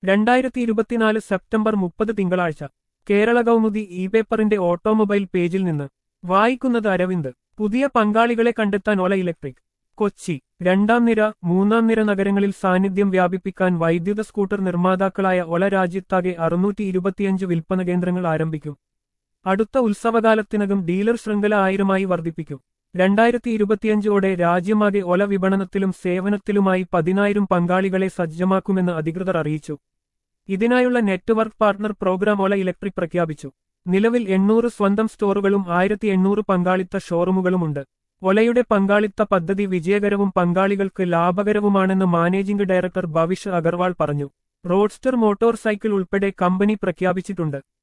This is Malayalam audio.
രണ്ടായിരത്തി ഇരുപത്തിനാല് സെപ്റ്റംബർ മുപ്പത് തിങ്കളാഴ്ച കേരള കൗമുദി ഇ പേപ്പറിന്റെ ഓട്ടോമൊബൈൽ പേജിൽ നിന്ന് വായിക്കുന്നത് അരവിന്ദ് പുതിയ പങ്കാളികളെ കണ്ടെത്താൻ ഒല ഇലക്ട്രിക് കൊച്ചി രണ്ടാം നിര മൂന്നാം നിര നഗരങ്ങളിൽ സാന്നിധ്യം വ്യാപിപ്പിക്കാൻ വൈദ്യുത സ്കൂട്ടർ നിർമ്മാതാക്കളായ ഒല രാജ്യത്താകെ അറുന്നൂറ്റി ഇരുപത്തിയഞ്ച് വിൽപ്പന കേന്ദ്രങ്ങൾ ആരംഭിക്കും അടുത്ത ഉത്സവകാലത്തിനകം ഡീലർ ശൃംഖല ആയിരമായി വർദ്ധിപ്പിക്കും രണ്ടായിരത്തി ഇരുപത്തിയഞ്ചോടെ രാജ്യമാകെ ഒല വിപണനത്തിലും സേവനത്തിലുമായി പതിനായിരം പങ്കാളികളെ സജ്ജമാക്കുമെന്ന് അധികൃതർ അറിയിച്ചു ഇതിനായുള്ള network partner program Ola electric പ്രഖ്യാപിച്ചു നിലവിൽ എണ്ണൂറ് സ്വന്തം സ്റ്റോറുകളും ആയിരത്തി എണ്ണൂറ് പങ്കാളിത്ത ഷോറൂമുകളുമുണ്ട് ഒലയുടെ പങ്കാളിത്ത പദ്ധതി വിജയകരവും പങ്കാളികൾക്ക് ലാഭകരവുമാണെന്ന് മാനേജിംഗ് ഡയറക്ടർ ഭവിഷ് അഗർവാൾ പറഞ്ഞു റോഡ്സ്റ്റർ മോട്ടോർ സൈക്കിൾ ഉൾപ്പെടെ കമ്പനി പ്രഖ്യാപിച്ചിട്ടുണ്ട്